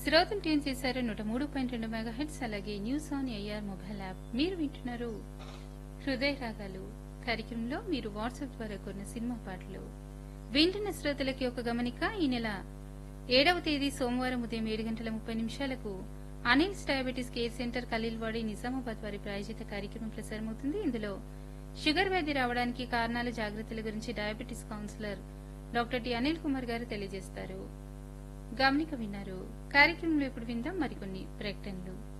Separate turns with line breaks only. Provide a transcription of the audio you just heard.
శ్రోతలు ట్యూన్ చేశారు నూట మూడు పాయింట్ రెండు మెగా హెడ్స్ అలాగే news on AIR mobile app మీరు వింటున్నారు హృదయ రాగాలు కార్యక్రమంలో మీరు వాట్సాప్ ద్వారా కొన్న సినిమా పాటలు వింటున్న శ్రోతలకి ఒక గమనిక ఈ నెల ఏడవ తేదీ సోమవారం ఉదయం ఏడు గంటల ముప్పై నిమిషాలకు Anil's diabetes care centre Khaleelwadi Nizamabad వారి ప్రాయోజిత కార్యక్రమం ప్రసారమవుతుంది ఇందులో షుగర్ వ్యాధి రావడానికి కారణాల జాగ్రత్తల గురించి diabetes counsellor doctor T Anil Kumar garu తెలియజేస్తారు గమనిక విన్నారు కార్యక్రమంలో ఇప్పుడు విందాం మరికొన్ని ప్రకటనలు